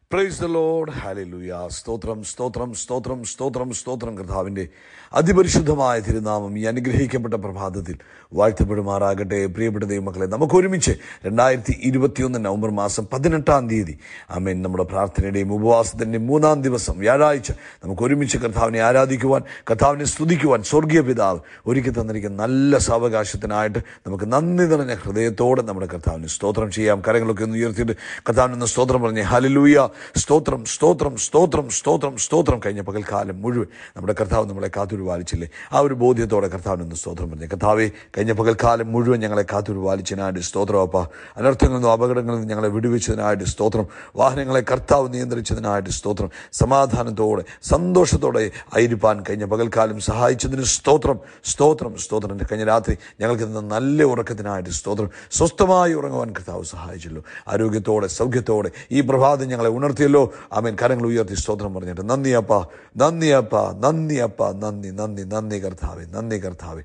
praise the load ഹാലലുയ സ്തോത്രം സ്തോത്രം സ്തോത്രം സ്തോത്രം സ്തോത്രം കർത്താവിൻ്റെ അതിപരിശുദ്ധമായ തിരുനാമം ഈ അനുഗ്രഹിക്കപ്പെട്ട പ്രഭാതത്തിൽ വാഴ്ത്തപ്പെടുമാറാകട്ടെ പ്രിയപ്പെട്ട ദൈവമക്കളെ നമുക്ക് ഒരുമിച്ച് രണ്ടായിരത്തി ഇരുപത്തിയൊന്ന് നവംബർ മാസം പതിനെട്ടാം തീയതി ആമേൻ നമ്മുടെ പ്രാർത്ഥനയുടെയും ഉപവാസത്തിൻ്റെയും മൂന്നാം ദിവസം വ്യാഴാഴ്ച നമുക്ക് ഒരുമിച്ച് കർത്താവിനെ ആരാധിക്കുവാൻ കർത്താവിനെ സ്തുതിക്കുവാൻ സ്വർഗീയ പിതാവ് ഒരുക്കി തന്നിരിക്കുന്ന നല്ല സാവകാശത്തിനായിട്ട് നമുക്ക് നന്ദി നിറഞ്ഞ ഹൃദയത്തോടെ നമ്മുടെ കർത്താവിന് സ്തോത്രം ചെയ്യാം കരങ്ങളൊക്കെ ഒന്ന് ഉയർത്തിയിട്ട് കർത്താവിന് സ്തോത്രം പറഞ്ഞ് ഹലലൂയ സ്തോത്രം സ്തോത്രം സ്തോത്രം സ്തോത്രം സ്തോത്രം കഴിഞ്ഞ പകൽക്കാലം മുഴുവൻ നമ്മുടെ കർത്താവ് നമ്മളെ കാത്തുരുപാലിച്ചില്ലേ ആ ഒരു ബോധ്യത്തോടെ കർത്താവിനൊന്ന് സ്തോത്രം പറഞ്ഞു കർത്താവെ കഴിഞ്ഞ പകൽക്കാലം മുഴുവൻ ഞങ്ങളെ കാത്തുരുപാലിച്ചതിനായിട്ട് സ്തോത്രം അപ്പ അനർത്ഥങ്ങളിൽ നിന്നും അപകടങ്ങളിൽ നിന്നും ഞങ്ങളെ വിടുവിച്ചതിനായിട്ട് സ്തോത്രം വാഹനങ്ങളെ കർത്താവ് നിയന്ത്രിച്ചതിനായിട്ട് സ്തോത്രം സമാധാനത്തോടെ സന്തോഷത്തോടെ ആയിരിക്കാൻ കഴിഞ്ഞ പകൽക്കാലം സഹായിച്ചതിന് സ്തോത്രം സ്തോത്രം സ്തോത്രം എൻ്റെ കഴിഞ്ഞ രാത്രി ഞങ്ങൾക്ക് തന്ന നല്ല ഉറക്കത്തിനായിട്ട് സ്തോത്രം സ്വസ്ഥമായി ഉറങ്ങുവാൻ കർത്താവ് സഹായിച്ചല്ലോ ആരോഗ്യത്തോടെ സൗഖ്യത്തോടെ ഈ പ്രഭാതം ഞങ്ങളെ ഉണർത്തിയല്ലോ ആമേൻ കരങ്ങൾ ഉയർത്തി സ്തോത്രം പറഞ്ഞിട്ട് നന്ദി അപ്പ നന്ദി അപ്പ നന്ദി അപ്പ നന്ദി നന്ദി നന്ദി കർത്താവെ നന്ദി കർത്താവെ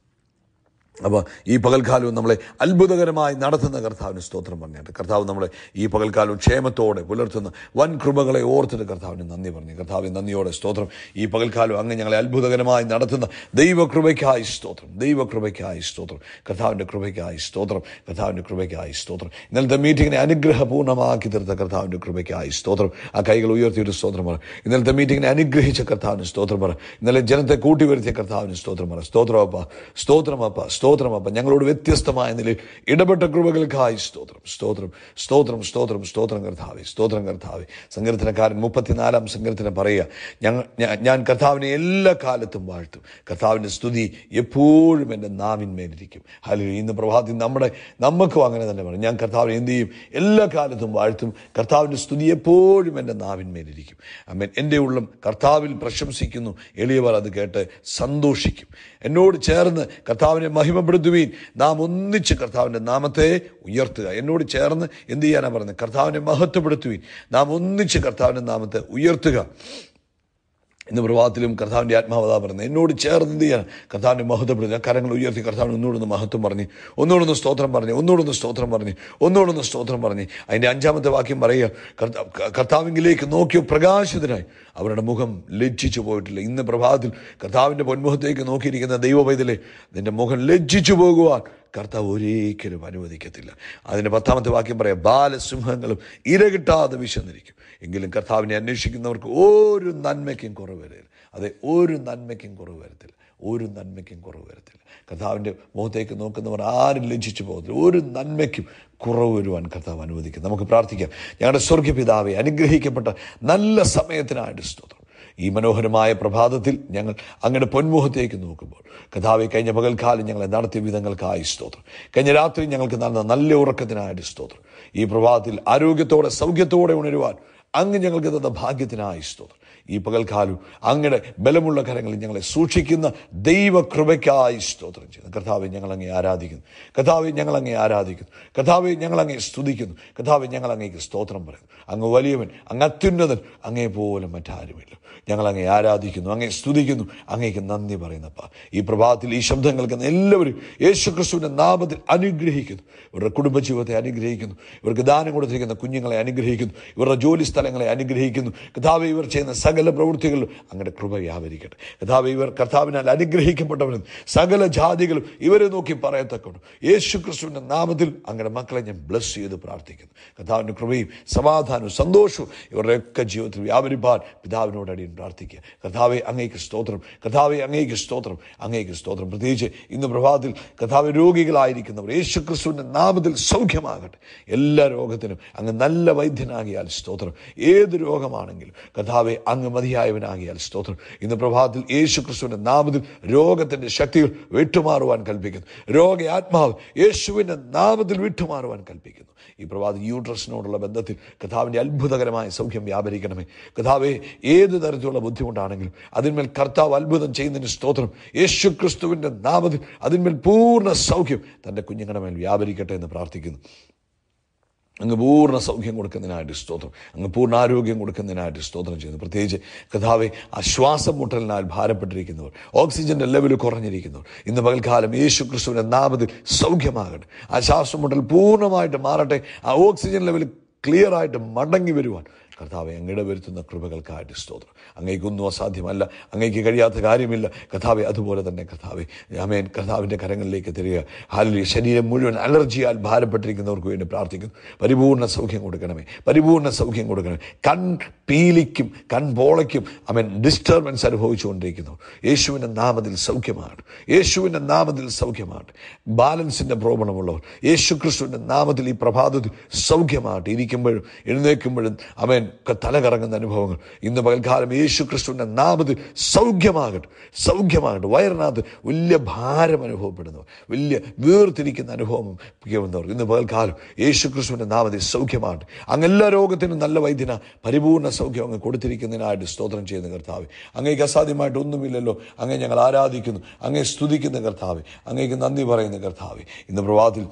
അപ്പോൾ ഈ പകൽക്കാലവും നമ്മളെ അത്ഭുതകരമായി നടത്തുന്ന കർത്താവിന് സ്തോത്രം പറഞ്ഞിട്ട് കർത്താവ് നമ്മളെ ഈ പകൽക്കാലവും ക്ഷേമത്തോടെ പുലർത്തുന്ന വൻ കൃപകളെ ഓർത്തിട്ട് കർത്താവിന് നന്ദി പറഞ്ഞു കർത്താവിന് നന്ദിയോടെ സ്തോത്രം ഈ പകൽക്കാലം അങ്ങ് ഞങ്ങളെ അത്ഭുതകരമായി നടത്തുന്ന ദൈവകൃപയ്ക്കായി സ്തോത്രം ദൈവകൃപയ്ക്കായി സ്തോത്രം കർത്താവിൻ്റെ കൃപയ്ക്കായി സ്തോത്രം കർത്താവിൻ്റെ കൃപയ്ക്കായി സ്തോത്രം ഇന്നലത്തെ മീറ്റിങ്ങിനെ അനുഗ്രഹപൂർണ്ണമാക്കി തീർത്ത കർത്താവിൻ്റെ കൃപയ്ക്കായി സ്തോത്രം ആ കൈകൾ ഉയർത്തിയിട്ട് സ്തോത്രം പറ ഇന്നലത്തെ മീറ്റിങ്ങിനെ അനുഗ്രഹിച്ച കർത്താവിന് സ്തോത്രം പറ ഇന്നലെ ജനത്തെ കൂട്ടിവരുത്തിയ കർത്താവിന് സ്തോത്രം പറ സ്തോത്രമപ്പ സ്തോത്രമപ്പ സ്തോത്രമപ്പ ഞങ്ങളോട് വ്യത്യസ്തമായ നിലയിൽ ഇടപെട്ട കൃപകൾക്കായി സ്തോത്രം സ്തോത്രം സ്തോത്രം സ്തോത്രം സ്തോത്രം കർത്താവെ സ്തോത്രം കർത്താവെ സങ്കീർത്തനക്കാരൻ മുപ്പത്തിനാലാം സങ്കീർത്തനം പറയുക ഞങ്ങൾ ഞാൻ- ഞാൻ കർത്താവിനെ എല്ലാ കാലത്തും വാഴ്ത്തും കർത്താവിൻ്റെ സ്തുതി എപ്പോഴും എൻ്റെ നാവിന്മേലിരിക്കും ഹലോ ഇന്ന് പ്രഭാതത്തിൽ നമ്മുടെ നമുക്കും അങ്ങനെ തന്നെ പറയും ഞാൻ കർത്താവിനെ എന്ത് ചെയ്യും എല്ലാ കാലത്തും വാഴ്ത്തും കർത്താവിൻ്റെ സ്തുതി എപ്പോഴും എൻ്റെ നാവിന്മേലിരിക്കും അമ്മൻ എൻ്റെ ഉള്ളം കർത്താവിൽ പ്രശംസിക്കുന്നു എളിയവർ അത് കേട്ട് സന്തോഷിക്കും എന്നോട് ചേർന്ന് കർത്താവിനെ മഹിമപ്പെടുത്തുവീൻ നാം ഒന്നിച്ച് കർത്താവിൻ്റെ നാമത്തെ ഉയർത്തുക എന്നോട് ചേർന്ന് എന്ത് ചെയ്യാനാണ് പറയുന്നത് കർത്താവിനെ മഹത്വപ്പെടുത്തുവീൻ നാം ഒന്നിച്ച് കർത്താവിൻ്റെ നാമത്തെ ഉയർത്തുക ഇന്ന് പ്രഭാതത്തിലും കർത്താവിൻ്റെ ആത്മാവതാ പറയുന്നത് എന്നോട് ചേർന്ന് എന്ത് ചെയ്യാൻ കർത്താവിൻ്റെ മഹത്വപ്പെടുത്തുക കരങ്ങൾ ഉയർത്തി കർത്താവിന് ഒന്നുകൂടൊന്ന് മഹത്വം പറഞ്ഞ് ഒന്നുകൂടൊന്ന് സ്തോത്രം പറഞ്ഞ് ഒന്നുകൂടൊന്ന് സ്തോത്രം പറഞ്ഞ് ഒന്നുകൂടൊന്ന് സ്തോത്രം പറഞ്ഞ് അതിൻ്റെ അഞ്ചാമത്തെ വാക്യം പറയുക കർത്താവ് കർത്താവിങ്കിലേക്ക് നോക്കിയോ പ്രകാശിതനായി അവരുടെ മുഖം ലജ്ജിച്ചു പോയിട്ടില്ല ഇന്ന് പ്രഭാതത്തിൽ കർത്താവിൻ്റെ പൊന്മുഖത്തേക്ക് നോക്കിയിരിക്കുന്ന ദൈവ പൈതലെ നിന്റെ മുഖം ലജ്ജിച്ചു പോകുവാൻ കർത്താവ് ഒരിക്കലും അനുവദിക്കത്തില്ല അതിൻ്റെ പത്താമത്തെ വാക്യം പറയാം ബാലസിംഹങ്ങളും ഇരകിട്ടാതെ വിശന്നിരിക്കും എങ്കിലും കർത്താവിനെ അന്വേഷിക്കുന്നവർക്ക് ഒരു നന്മയ്ക്കും കുറവ് വരില്ല അതെ ഒരു നന്മയ്ക്കും കുറവ് വരത്തില്ല ഒരു നന്മയ്ക്കും കുറവ് വരത്തില്ല കർത്താവിൻ്റെ മുഖത്തേക്ക് നോക്കുന്നവർ ആരും ലജ്ജിച്ചു പോകത്തില്ല ഒരു നന്മയ്ക്കും കുറവ് വരുവാൻ കർത്താവ് അനുവദിക്കും നമുക്ക് പ്രാർത്ഥിക്കാം ഞങ്ങളുടെ സ്വർഗ്ഗ പിതാവെ അനുഗ്രഹിക്കപ്പെട്ട നല്ല സമയത്തിനായിട്ട് സ്തോത്രം ഈ മനോഹരമായ പ്രഭാതത്തിൽ ഞങ്ങൾ അങ്ങയുടെ പൊന്മുഖത്തേക്ക് നോക്കുമ്പോൾ കഥാവെ കഴിഞ്ഞ പകൽക്കാലം ഞങ്ങളെ നടത്തിയ വിധങ്ങൾക്കായി സ്തോത്രം കഴിഞ്ഞ രാത്രി ഞങ്ങൾക്ക് നടന്ന നല്ല ഉറക്കത്തിനായിട്ട് സ്തോത്രം ഈ പ്രഭാതത്തിൽ ആരോഗ്യത്തോടെ സൗഖ്യത്തോടെ ഉണരുവാൻ അങ്ങ് ഞങ്ങൾക്ക് തന്ന ഭാഗ്യത്തിനായി സ്തോത്രം ഈ പകൽക്കാലം അങ്ങയുടെ ബലമുള്ള കരങ്ങളിൽ ഞങ്ങളെ സൂക്ഷിക്കുന്ന ദൈവകൃപയ്ക്കായി സ്തോത്രം ചെയ്യുന്നു കർത്താവെ ഞങ്ങൾ അങ്ങേ ആരാധിക്കുന്നു കർത്താവെ ഞങ്ങൾ അങ്ങേ ആരാധിക്കുന്നു കർത്താവെ ഞങ്ങൾ അങ്ങേ സ്തുതിക്കുന്നു കർത്താവെ ഞങ്ങൾ അങ്ങേക്ക് സ്തോത്രം പറയുന്നു അങ്ങ് വലിയവൻ അങ്ങ് അത്യുന്നതൻ അങ്ങേ പോലെ മറ്റാരുമില്ല ഞങ്ങൾ അങ്ങേ ആരാധിക്കുന്നു അങ്ങേ സ്തുതിക്കുന്നു അങ്ങേക്ക് നന്ദി പറയുന്നപ്പ ഈ പ്രഭാതത്തിൽ ഈ ശബ്ദം കേൾക്കുന്ന എല്ലാവരും യേശു ക്രിസ്തുവിൻ്റെ നാമത്തിൽ അനുഗ്രഹിക്കുന്നു ഇവരുടെ കുടുംബജീവിതത്തെ അനുഗ്രഹിക്കുന്നു ഇവർക്ക് ദാനം കൊടുത്തിരിക്കുന്ന കുഞ്ഞുങ്ങളെ അനുഗ്രഹിക്കുന്നു ഇവരുടെ ജോലി സ്ഥലങ്ങളെ അനുഗ്രഹിക്കുന്നു കഥാവ് ഇവർ ചെയ്യുന്ന സകല പ്രവൃത്തികളിലും അങ്ങയുടെ കൃപ വ്യാപരിക്കട്ടെ കഥാവ് ഇവർ കർത്താവിനാൽ അനുഗ്രഹിക്കപ്പെട്ടവരും സകല ജാതികളും ഇവരെ നോക്കി പറയത്തക്കൊണ്ട് യേശു ക്രിസ്തുവിൻ്റെ നാമത്തിൽ അങ്ങയുടെ മക്കളെ ഞാൻ ബ്ലസ് ചെയ്ത് പ്രാർത്ഥിക്കുന്നു കഥാവിൻ്റെ കൃപയും സമാധാനവും സന്തോഷവും ഇവരുടെയൊക്കെ ജീവിതത്തിൽ വ്യാപരിപ്പാൻ പിതാവിനോട് അടിയൻ പ്രാർത്ഥിക്കുക കഥാവെ അങ്ങേക്ക് സ്തോത്രം കഥാവെ അങ്ങേക്ക് സ്തോത്രം അങ്ങേക്ക് സ്തോത്രം പ്രത്യേകിച്ച് ഇന്ന് പ്രഭാതത്തിൽ കഥാവ് രോഗികളായിരിക്കുന്നവർ യേശു ക്രിസ്തുവിൻ്റെ നാമത്തിൽ സൗഖ്യമാകട്ടെ എല്ലാ രോഗത്തിനും അങ്ങ് നല്ല വൈദ്യനാകിയാൽ സ്തോത്രം ഏത് രോഗമാണെങ്കിലും കഥാവെ അങ്ങ് മതിയായവനാകിയാൽ സ്തോത്രം ഇന്ന് പ്രഭാതത്തിൽ യേശു ക്രിസ്തുവിൻ്റെ നാമത്തിൽ രോഗത്തിൻ്റെ ശക്തികൾ വിട്ടുമാറുവാൻ കൽപ്പിക്കുന്നു രോഗ ആത്മാവ് യേശുവിൻ്റെ നാമത്തിൽ വിട്ടുമാറുവാൻ കൽപ്പിക്കുന്നു ഈ പ്രഭാതം യൂട്രസിനോടുള്ള ബന്ധത്തിൽ കഥാവിൻ്റെ അത്ഭുതകരമായ സൗഖ്യം വ്യാപരിക്കണമേ കഥാവെ ഏത് തരത്തിലുള്ള ബുദ്ധിമുട്ടാണെങ്കിലും അതിന്മേൽ കർത്താവ് അത്ഭുതം ചെയ്യുന്നതിന് സ്തോത്രം യേശു ക്രിസ്തുവിൻ്റെ നാമത്തിൽ അതിന്മേൽ പൂർണ്ണ സൗഖ്യം തൻ്റെ കുഞ്ഞുങ്ങളുടെ മേൽ വ്യാപരിക്കട്ടെ എന്ന് പ്രാർത്ഥിക്കുന്നു അങ്ങ് പൂർണ്ണ സൗഖ്യം കൊടുക്കുന്നതിനായിട്ട് സ്തോത്രം അങ്ങ് പൂർണ്ണ ആരോഗ്യം കൊടുക്കുന്നതിനായിട്ട് സ്തോത്രം ചെയ്യുന്നു പ്രത്യേകിച്ച് കഥാവെ ആ ശ്വാസം മുട്ടലിനാൽ ഭാരപ്പെട്ടിരിക്കുന്നവർ ഓക്സിജന്റെ ലെവൽ കുറഞ്ഞിരിക്കുന്നവർ ഇന്ന് പകൽക്കാലം യേശു ക്രിസ്തുവിന്റെ നാമത്തിൽ സൗഖ്യമാകട്ടെ ആ ശ്വാസം മുട്ടൽ പൂർണ്ണമായിട്ട് മാറട്ടെ ആ ഓക്സിജൻ ലെവൽ ക്ലിയർ ആയിട്ട് മടങ്ങി വരുവാൻ കർത്താവെ അങ്ങയുടെ വരുത്തുന്ന കൃപകൾക്കായിട്ട് സ്തോത്രം അങ്ങേക്കൊന്നും അസാധ്യമല്ല അങ്ങേക്ക് കഴിയാത്ത കാര്യമില്ല കർത്താവെ അതുപോലെ തന്നെ കർത്താവെ ആമേൻ കർത്താവിൻ്റെ കരങ്ങളിലേക്ക് തരിക ഹാലി ശരീരം മുഴുവൻ അലർജിയാൽ ഭാരപ്പെട്ടിരിക്കുന്നവർക്ക് വേണ്ടി പ്രാർത്ഥിക്കുന്നു പരിപൂർണ്ണ സൗഖ്യം കൊടുക്കണമേ പരിപൂർണ്ണ സൗഖ്യം കൊടുക്കണമേ കൺ പീലിക്കും കൺപോളയ്ക്കും അവൻ ഡിസ്റ്റർബൻസ് അനുഭവിച്ചുകൊണ്ടിരിക്കുന്നു യേശുവിൻ്റെ നാമത്തിൽ സൗഖ്യമാണ് യേശുവിൻ്റെ നാമത്തിൽ സൗഖ്യമാണ് ബാലൻസിൻ്റെ പ്രോബ്ലമുള്ളവർ യേശു ക്രിസ്തുവിൻ്റെ നാമത്തിൽ ഈ പ്രഭാതത്തിൽ സൗഖ്യമായിട്ട് ഇരിക്കുമ്പോഴും എഴുന്നേൽക്കുമ്പോഴും അവൻ തല കറങ്ങുന്ന അനുഭവങ്ങൾ ഇന്ന് പകൽക്കാലം യേശു ക്രിസ്തുവിൻ്റെ നാമത്തിൽ സൗഖ്യമാകട്ടെ സൗഖ്യമാകട്ടെ വയറിനകത്ത് വലിയ ഭാരം അനുഭവപ്പെടുന്നവർ വലിയ വീർത്തിരിക്കുന്ന അനുഭവം ചെയ്യുന്നവർ ഇന്ന് പകൽക്കാലം യേശു ക്രിസ്തുവിൻ്റെ നാമത്തിൽ സൗഖ്യമാകട്ടെ അങ്ങ് എല്ലാ രോഗത്തിനും നല്ല വൈദ്യന പരിപൂർണ്ണ സൗഖ്യം അങ്ങ് കൊടുത്തിരിക്കുന്നതിനായിട്ട് സ്തോത്രം ചെയ്യുന്ന കർത്താവ് അങ്ങേക്ക് അസാധ്യമായിട്ട് ഒന്നുമില്ലല്ലോ അങ്ങേ ഞങ്ങൾ ആരാധിക്കുന്നു അങ്ങേ സ്തുതിക്കുന്ന കർത്താവ് അങ്ങേക്ക് നന്ദി പറയുന്ന കർത്താവ് ഇന്ന് പ്രഭാതത്തിൽ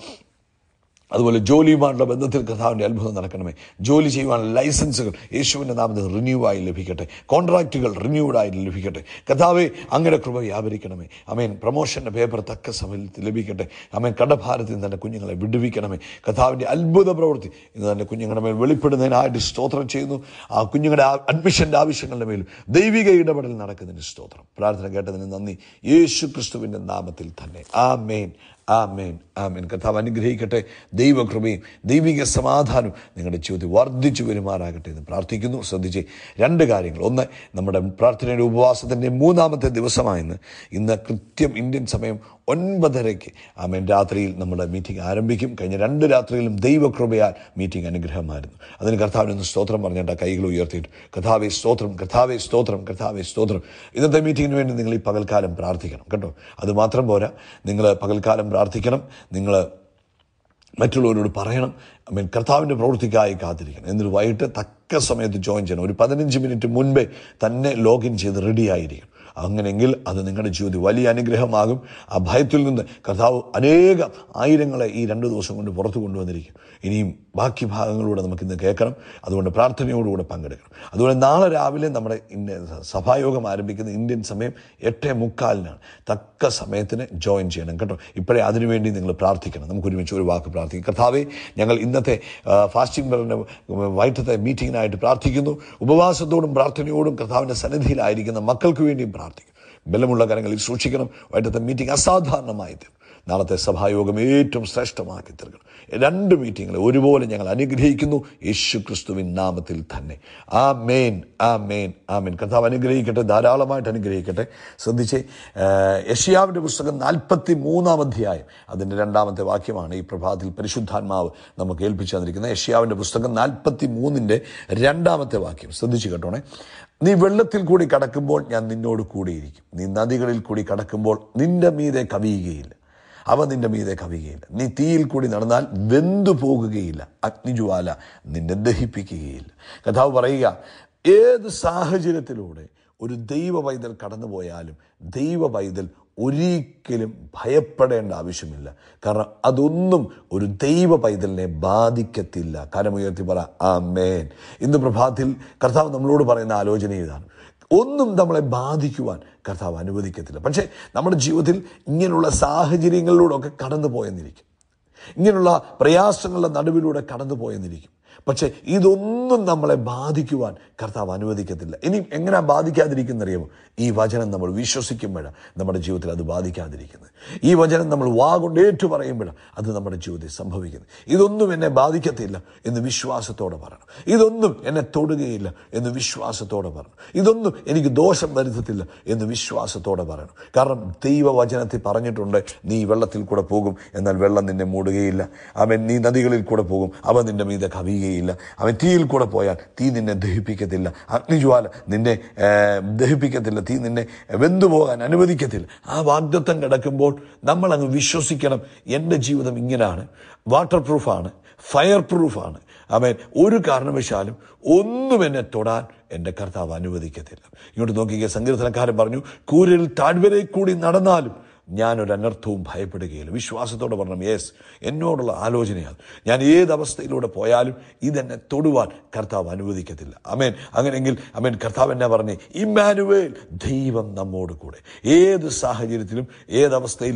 അതുപോലെ ജോലിയുമായുള്ള ബന്ധത്തിൽ കർത്താവിൻ്റെ അത്ഭുതം നടക്കണമേ ജോലി ചെയ്യുവാനുള്ള ലൈസൻസുകൾ യേശുവിൻ്റെ നാമത്തിൽ റിന്യൂ ആയി ലഭിക്കട്ടെ കോൺട്രാക്റ്റുകൾ റിന്യൂഡ് ആയി ലഭിക്കട്ടെ കർത്താവെ അങ്ങയുടെ കൃപ വ്യാപരിക്കണമേ അമേൻ പ്രൊമോഷൻ്റെ പേപ്പർ തക്ക സമയത്ത് ലഭിക്കട്ടെ അമേൻ കടഭാരത്തിൽ തന്നെ കുഞ്ഞുങ്ങളെ വിടുവിക്കണമേ കർത്താവിൻ്റെ അത്ഭുത പ്രവൃത്തി ഇന്ന് തന്നെ കുഞ്ഞുങ്ങളുടെ മേൽ വെളിപ്പെടുന്നതിനായിട്ട് സ്തോത്രം ചെയ്യുന്നു ആ കുഞ്ഞുങ്ങളുടെ അഡ്മിഷൻ്റെ ആവശ്യങ്ങളുടെ മേലും ദൈവിക ഇടപെടൽ നടക്കുന്നതിന് സ്തോത്രം പ്രാർത്ഥന കേട്ടതിന് നന്ദി യേശു ക്രിസ്തുവിൻ്റെ നാമത്തിൽ തന്നെ ആ മേൻ ആമേൻ ആമേൻ കർത്താവ് അനുഗ്രഹിക്കട്ടെ ദൈവകൃപയും ദൈവിക സമാധാനവും നിങ്ങളുടെ ജീവിതത്തിൽ വർദ്ധിച്ചു വരുമാറാകട്ടെ എന്ന് പ്രാർത്ഥിക്കുന്നു ശ്രദ്ധിച്ച് രണ്ട് കാര്യങ്ങൾ ഒന്ന് നമ്മുടെ പ്രാർത്ഥനയുടെ ഉപവാസത്തിൻ്റെ മൂന്നാമത്തെ ദിവസമായെന്ന് ഇന്ന് കൃത്യം ഇന്ത്യൻ സമയം ഒൻപതരയ്ക്ക് ആമേൻ രാത്രിയിൽ നമ്മുടെ മീറ്റിംഗ് ആരംഭിക്കും കഴിഞ്ഞ രണ്ട് രാത്രിയിലും ദൈവകൃപയാൽ മീറ്റിംഗ് അനുഗ്രഹമായിരുന്നു അതിന് കർത്താവിനൊന്ന് സ്തോത്രം പറഞ്ഞിട്ട് കൈകൾ ഉയർത്തിയിട്ട് കഥാവെ സ്തോത്രം കഥാവെ സ്തോത്രം കഥാവെ സ്തോത്രം ഇന്നത്തെ മീറ്റിങ്ങിന് വേണ്ടി നിങ്ങൾ ഈ പകൽക്കാലം പ്രാർത്ഥിക്കണം കേട്ടോ അത് മാത്രം പോരാ നിങ്ങൾ പകൽക്കാലം പ്രാർത്ഥിക്കണം നിങ്ങൾ മറ്റുള്ളവരോട് പറയണം മീൻ കർത്താവിൻ്റെ പ്രവൃത്തിക്കായി കാത്തിരിക്കണം എന്നിട്ട് വൈകിട്ട് തക്ക സമയത്ത് ജോയിൻ ചെയ്യണം ഒരു പതിനഞ്ച് മിനിറ്റ് മുൻപേ തന്നെ ലോഗിൻ ചെയ്ത് റെഡി ആയിരിക്കണം അങ്ങനെയെങ്കിൽ അത് നിങ്ങളുടെ ജീവിതത്തിൽ വലിയ അനുഗ്രഹമാകും ആ ഭയത്തിൽ നിന്ന് കർത്താവ് അനേക ആയിരങ്ങളെ ഈ രണ്ട് ദിവസം കൊണ്ട് പുറത്തു കൊണ്ടുവന്നിരിക്കും ഇനിയും ബാക്കി ഭാഗങ്ങളിലൂടെ നമുക്കിന്ന് കേൾക്കണം അതുകൊണ്ട് പ്രാർത്ഥനയോടുകൂടെ പങ്കെടുക്കണം അതുപോലെ നാളെ രാവിലെ നമ്മുടെ ഇന്ത്യ സഭായോഗം ആരംഭിക്കുന്ന ഇന്ത്യൻ സമയം എട്ടേ മുക്കാലിനാണ് തക്ക സമയത്തിന് ജോയിൻ ചെയ്യണം കേട്ടോ ഇപ്പോഴേ അതിനുവേണ്ടി നിങ്ങൾ പ്രാർത്ഥിക്കണം നമുക്ക് ഒരുമിച്ച് ഒരു വാക്ക് പ്രാർത്ഥിക്കും കർത്താവെ ഞങ്ങൾ ഇന്നത്തെ ഫാസ്റ്റിംഗ് ബെറിൻ്റെ വൈകിട്ടത്തെ മീറ്റിങ്ങിനായിട്ട് പ്രാർത്ഥിക്കുന്നു ഉപവാസത്തോടും പ്രാർത്ഥനയോടും കർത്താവിൻ്റെ സന്നിധിയിലായിരിക്കുന്ന മക്കൾക്ക് വേണ്ടിയും പ്രാർത്ഥിക്കും ബലമുള്ള കരങ്ങളിൽ സൂക്ഷിക്കണം വൈകിട്ടത്തെ മീറ്റിംഗ് അസാധാരണമായി തീരും നാളത്തെ സഭായോഗം ഏറ്റവും ശ്രേഷ്ഠമാക്കി തീർക്കണം രണ്ട് മീറ്റിങ്ങുകൾ ഒരുപോലെ ഞങ്ങൾ അനുഗ്രഹിക്കുന്നു യേശു ക്രിസ്തുവിൻ നാമത്തിൽ തന്നെ ആ മേൻ ആ മേൻ ആ മേൻ കർത്താവ് അനുഗ്രഹിക്കട്ടെ ധാരാളമായിട്ട് അനുഗ്രഹിക്കട്ടെ ശ്രദ്ധിച്ച് യഷിയാവിൻ്റെ പുസ്തകം നാൽപ്പത്തി മൂന്നാം അധ്യായം അതിൻ്റെ രണ്ടാമത്തെ വാക്യമാണ് ഈ പ്രഭാതത്തിൽ പരിശുദ്ധാത്മാവ് നമുക്ക് ഏൽപ്പിച്ചു തന്നിരിക്കുന്നത് യഷിയാവിൻ്റെ പുസ്തകം നാൽപ്പത്തി മൂന്നിൻ്റെ രണ്ടാമത്തെ വാക്യം ശ്രദ്ധിച്ച് കേട്ടോണേ നീ വെള്ളത്തിൽ കൂടി കടക്കുമ്പോൾ ഞാൻ നിന്നോട് കൂടിയിരിക്കും നീ നദികളിൽ കൂടി കടക്കുമ്പോൾ നിന്റെ മീതെ കവിയുകയില്ല അവ നിന്റെ മീതെ കവിയുകയില്ല നീ തീയിൽ കൂടി നടന്നാൽ വെന്തു പോകുകയില്ല അഗ്നിജ്വാല നിന്നെ ദഹിപ്പിക്കുകയില്ല കഥാവ് പറയുക ഏത് സാഹചര്യത്തിലൂടെ ഒരു ദൈവ പൈതൽ കടന്നുപോയാലും ദൈവ പൈതൽ ഒരിക്കലും ഭയപ്പെടേണ്ട ആവശ്യമില്ല കാരണം അതൊന്നും ഒരു ദൈവ പൈതലിനെ ബാധിക്കത്തില്ല കരമുയർത്തി പറ ആ മേൻ ഇന്ന് പ്രഭാതത്തിൽ കർത്താവ് നമ്മളോട് പറയുന്ന ആലോചന ഇതാണ് ഒന്നും നമ്മളെ ബാധിക്കുവാൻ കർത്താവ് അനുവദിക്കത്തില്ല പക്ഷേ നമ്മുടെ ജീവിതത്തിൽ ഇങ്ങനെയുള്ള സാഹചര്യങ്ങളിലൂടെ ഒക്കെ കടന്നു പോയെന്നിരിക്കും ഇങ്ങനെയുള്ള പ്രയാസങ്ങളുടെ നടുവിലൂടെ കടന്നു പോയെന്നിരിക്കും പക്ഷേ ഇതൊന്നും നമ്മളെ ബാധിക്കുവാൻ കർത്താവ് അനുവദിക്കത്തില്ല ഇനി എങ്ങനെ ബാധിക്കാതിരിക്കുന്നറിയാമോ ഈ വചനം നമ്മൾ വിശ്വസിക്കുമ്പോഴാണ് നമ്മുടെ ജീവിതത്തിൽ അത് ബാധിക്കാതിരിക്കുന്നത് ഈ വചനം നമ്മൾ വാ കൊണ്ട് ഏറ്റു പറയുമ്പോഴാണ് അത് നമ്മുടെ ജീവിതത്തിൽ സംഭവിക്കുന്നത് ഇതൊന്നും എന്നെ ബാധിക്കത്തില്ല എന്ന് വിശ്വാസത്തോടെ പറയണം ഇതൊന്നും എന്നെ തൊടുകയില്ല എന്ന് വിശ്വാസത്തോടെ പറയണം ഇതൊന്നും എനിക്ക് ദോഷം വരുത്തത്തില്ല എന്ന് വിശ്വാസത്തോടെ പറയണം കാരണം ദൈവവചനത്തിൽ പറഞ്ഞിട്ടുണ്ട് നീ വെള്ളത്തിൽ കൂടെ പോകും എന്നാൽ വെള്ളം നിന്നെ മൂടുകയില്ല അവൻ നീ നദികളിൽ കൂടെ പോകും അവ നിന്റെ മീതെ കവിയുകയില്ല അവൻ തീയിൽ കൂടെ പോയാൽ തീ നിന്നെ ദഹിപ്പിക്കത്തില്ല അഗ്നിജ്വാല നിന്നെ ദഹിപ്പിക്കത്തില്ല തീ നിന്നെ വെന്തുപോകാൻ അനുവദിക്കത്തില്ല ആ വാഗ്ദത്വം കിടക്കുമ്പോൾ നമ്മൾ അങ്ങ് വിശ്വസിക്കണം എൻ്റെ ജീവിതം ഇങ്ങനെയാണ് വാട്ടർ പ്രൂഫാണ് ഫയർ പ്രൂഫാണ് അവൻ ഒരു കാരണവശാലും ഒന്നും എന്നെ തൊടാൻ എൻ്റെ കർത്താവ് അനുവദിക്കത്തില്ല ഇങ്ങോട്ട് നോക്കിയ സങ്കീർത്തനക്കാരൻ പറഞ്ഞു കൂരിൽ താഴ്വരെ കൂടി നടന്നാലും ഞാനൊരു അനർത്ഥവും ഭയപ്പെടുകയില്ല വിശ്വാസത്തോടെ പറഞ്ഞു യേസ് എന്നോടുള്ള ആലോചനയാണ് ഞാൻ ഏത് അവസ്ഥയിലൂടെ പോയാലും ഇതെന്നെ തൊടുവാൻ കർത്താവ് അനുവദിക്കത്തില്ല അമേൻ അങ്ങനെയെങ്കിൽ അമേൻ കർത്താവ് എന്നാ പറഞ്ഞേ ഇമ്മാനുവേൽ ദൈവം നമ്മോട് കൂടെ ഏത് സാഹചര്യത്തിലും ഏതവസ്ഥയിലും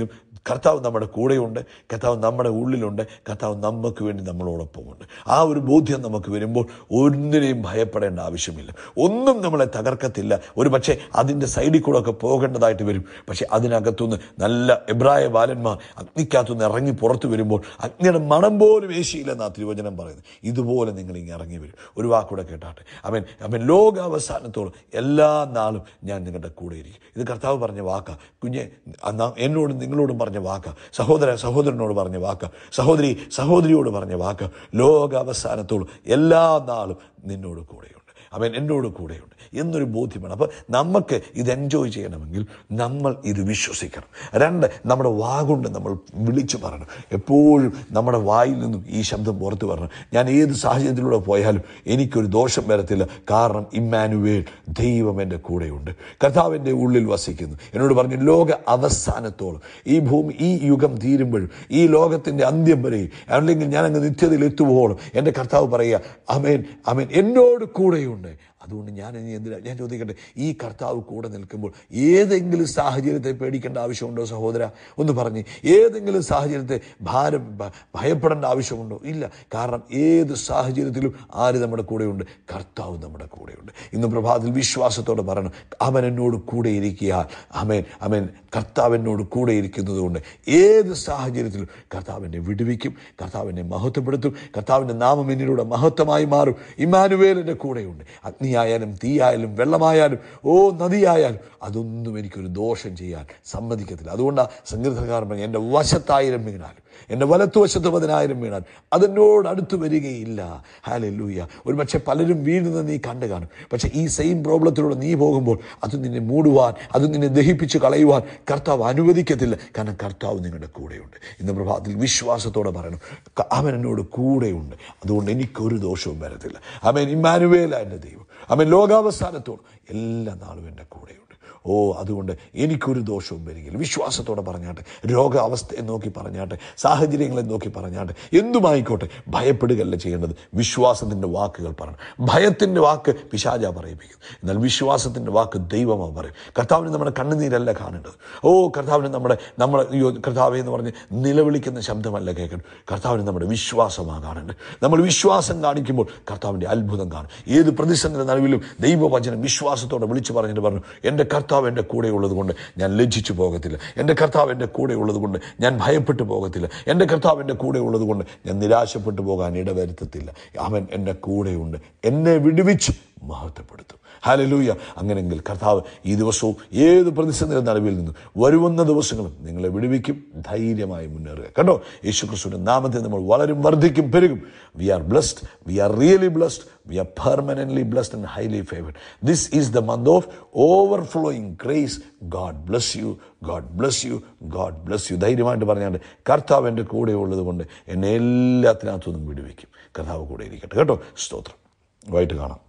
കർത്താവ് നമ്മുടെ കൂടെയുണ്ട് കർത്താവ് നമ്മുടെ ഉള്ളിലുണ്ട് കർത്താവ് നമുക്ക് വേണ്ടി നമ്മളോടൊപ്പമുണ്ട് ആ ഒരു ബോധ്യം നമുക്ക് വരുമ്പോൾ ഒന്നിനെയും ഭയപ്പെടേണ്ട ആവശ്യമില്ല ഒന്നും നമ്മളെ തകർക്കത്തില്ല ഒരു പക്ഷേ അതിൻ്റെ സൈഡിൽ കൂടെ ഒക്കെ പോകേണ്ടതായിട്ട് വരും പക്ഷെ അതിനകത്തുനിന്ന് നല്ല എബ്രായ ബാലന്മാർ അഗ്നിക്കകത്തുനിന്ന് ഇറങ്ങി പുറത്തു വരുമ്പോൾ അഗ്നിയുടെ മണം പോലും ഏശിയില്ലെന്നാ തിരുവചനം പറയുന്നത് ഇതുപോലെ നിങ്ങൾ ഇങ്ങനെ ഇറങ്ങി വരും ഒരു വാക്കൂടെ കേട്ടാട്ടെ അവൻ അവൻ ലോകാവസാനത്തോളം എല്ലാ നാളും ഞാൻ നിങ്ങളുടെ കൂടെ ഇരിക്കും ഇത് കർത്താവ് പറഞ്ഞ വാക്ക കുഞ്ഞെ അന്നാ എന്നോടും നിങ്ങളോടും പറഞ്ഞ വാക്ക സഹോദര സഹോദരനോട് പറഞ്ഞ വാക്ക സഹോദരി സഹോദരിയോട് പറഞ്ഞ വാക്ക ലോകാവസാനത്തോളം എല്ലാ നാളും നിന്നോട് കൂടെയുണ്ട് അവൻ എന്നോട് കൂടെയുണ്ട് എന്നൊരു ബോധ്യമാണ് അപ്പോൾ നമുക്ക് ഇത് എൻജോയ് ചെയ്യണമെങ്കിൽ നമ്മൾ ഇത് വിശ്വസിക്കണം രണ്ട് നമ്മുടെ വാഗുണ്ട് നമ്മൾ വിളിച്ചു പറയണം എപ്പോഴും നമ്മുടെ വായിൽ നിന്നും ഈ ശബ്ദം പുറത്തു വരണം ഞാൻ ഏത് സാഹചര്യത്തിലൂടെ പോയാലും എനിക്കൊരു ദോഷം വരത്തില്ല കാരണം ഇമ്മാനുവേൽ ദൈവം എൻ്റെ കൂടെയുണ്ട് കർത്താവിൻ്റെ ഉള്ളിൽ വസിക്കുന്നു എന്നോട് പറഞ്ഞു ലോക അവസാനത്തോളം ഈ ഭൂമി ഈ യുഗം തീരുമ്പോഴും ഈ ലോകത്തിൻ്റെ അന്ത്യം വരെയും അല്ലെങ്കിൽ ഞാൻ അങ്ങ് നിത്യതയിൽ എത്തുമ്പോഴും എൻ്റെ കർത്താവ് പറയുക അമേൻ അമേൻ എന്നോട് കൂടെയുണ്ട് അതുകൊണ്ട് ഞാൻ ഇനി എന്തിനാ ഞാൻ ചോദിക്കട്ടെ ഈ കർത്താവ് കൂടെ നിൽക്കുമ്പോൾ ഏതെങ്കിലും സാഹചര്യത്തെ പേടിക്കേണ്ട ആവശ്യമുണ്ടോ സഹോദര ഒന്ന് പറഞ്ഞ് ഏതെങ്കിലും സാഹചര്യത്തെ ഭാരം ഭ- ഭയപ്പെടേണ്ട ആവശ്യമുണ്ടോ ഇല്ല കാരണം ഏത് സാഹചര്യത്തിലും ആര് നമ്മുടെ കൂടെയുണ്ട് കർത്താവ് നമ്മുടെ കൂടെയുണ്ട് ഇന്ന് പ്രഭാതത്തിൽ വിശ്വാസത്തോടെ പറയണം അവൻ എന്നോട് കൂടെ ഇരിക്കുക അമേൻ അമേൻ കർത്താവ് എന്നോട് കൂടെ ഇരിക്കുന്നത് കൊണ്ട് ഏത് സാഹചര്യത്തിലും കർത്താവിനെ വിടുവിക്കും കർത്താവിനെ മഹത്വപ്പെടുത്തും കർത്താവിൻ്റെ നാമം എന്നിലൂടെ മഹത്വമായി മാറും ഇമാനുവേലിൻ്റെ കൂടെയുണ്ട് അഗ്നിയായാലും തീയായാലും വെള്ളമായാലും ഓ നദിയായാലും അതൊന്നും എനിക്കൊരു ദോഷം ചെയ്യാൻ സമ്മതിക്കത്തില്ല അതുകൊണ്ടാണ് സങ്കീർത്തനക്കാരൻ പറഞ്ഞു എൻ്റെ വശത്തായിരം വീണാലും എൻ്റെ വലത്തുവശത്ത് പതിനായിരം വീണാൽ അതെന്നോട് അടുത്ത് വരികയില്ല ഹാലൂയ ഒരു പക്ഷേ പലരും വീഴുന്നത് നീ കണ്ടു കാണും പക്ഷേ ഈ സെയിം പ്രോബ്ലത്തിലൂടെ നീ പോകുമ്പോൾ അത് നിന്നെ മൂടുവാൻ അത് നിന്നെ ദഹിപ്പിച്ച് കളയുവാൻ കർത്താവ് അനുവദിക്കത്തില്ല കാരണം കർത്താവ് നിങ്ങളുടെ കൂടെയുണ്ട് ഇന്ന് പ്രഭാതത്തിൽ വിശ്വാസത്തോടെ പറയണം ക- അവൻ എന്നോട് കൂടെയുണ്ട് അതുകൊണ്ട് എനിക്കൊരു ദോഷവും വരത്തില്ല അവൻ ഇമ്മാനുവേല എൻ്റെ ദൈവം അവൻ ലോകാവസാനത്തോട് എല്ലാ നാളും എൻ്റെ കൂടെയുണ്ട് ഓ അതുകൊണ്ട് എനിക്കൊരു ദോഷവും വരികയില്ല വിശ്വാസത്തോടെ പറഞ്ഞാട്ടെ രോഗാവസ്ഥയെ നോക്കി പറഞ്ഞാട്ടെ സാഹചര്യങ്ങളെ നോക്കി പറഞ്ഞാട്ടെ എന്തുമായിക്കോട്ടെ ഭയപ്പെടുകയല്ല ചെയ്യേണ്ടത് വിശ്വാസത്തിൻ്റെ വാക്കുകൾ പറയണം ഭയത്തിൻ്റെ വാക്ക് പിശാച പറയിപ്പിക്കും എന്നാൽ വിശ്വാസത്തിൻ്റെ വാക്ക് ദൈവമാണ് പറയും കർത്താവിന് നമ്മുടെ കണ്ണുനീരല്ല കാണേണ്ടത് ഓ കർത്താവിന് നമ്മുടെ നമ്മുടെ അയ്യോ കർത്താവെ എന്ന് പറഞ്ഞ് നിലവിളിക്കുന്ന ശബ്ദമല്ല കേൾക്കണം കർത്താവിന് നമ്മുടെ വിശ്വാസമാണ് കാണേണ്ടത് നമ്മൾ വിശ്വാസം കാണിക്കുമ്പോൾ കർത്താവിൻ്റെ അത്ഭുതം കാണും ഏത് പ്രതിസന്ധിയുടെ നടുവിലും ദൈവവചനം വിശ്വാസത്തോടെ വിളിച്ചു പറഞ്ഞിട്ട് പറഞ്ഞു എൻ്റെ കർത്താവ് എൻ്റെ കൂടെ ഉള്ളത് കൊണ്ട് ഞാൻ ലജ്ജിച്ചു പോകത്തില്ല എൻ്റെ കർത്താവ് എൻ്റെ കൂടെ ഉള്ളത് കൊണ്ട് ഞാൻ ഭയപ്പെട്ടു പോകത്തില്ല എൻ്റെ കർത്താവ് എൻ്റെ കൂടെ ഉള്ളത് കൊണ്ട് ഞാൻ നിരാശപ്പെട്ടു പോകാൻ ഇടവരുത്തത്തില്ല അവൻ എൻ്റെ കൂടെയുണ്ട് എന്നെ വിടുവിച്ച് മഹത്വപ്പെടുത്തും ഹാലലൂയ അങ്ങനെങ്കിൽ കർത്താവ് ഈ ദിവസവും ഏത് പ്രതിസന്ധിയുടെ നടുവിൽ നിന്നും വരുവന്ന ദിവസങ്ങളും നിങ്ങളെ വിടുവിക്കും ധൈര്യമായി മുന്നേറുക കണ്ടോ യേശു ക്രിസ്തുവിന്റെ നാമത്തിൽ നമ്മൾ വളരും വർദ്ധിക്കും പെരുകും we are blessed we are really blessed we are permanently blessed and highly favoured this is the month of overflowing grace God bless you God bless you God bless you ധൈര്യമായിട്ട് പറഞ്ഞാണ്ട് കർത്താവ് എൻ്റെ കൂടെ ഉള്ളത് കൊണ്ട് എന്നെ എല്ലാത്തിനകത്തുനിന്നും വിടുവിക്കും കർത്താവ് കൂടെ ഇരിക്കട്ടെ കേട്ടോ സ്തോത്രം വൈകിട്ട് കാണാം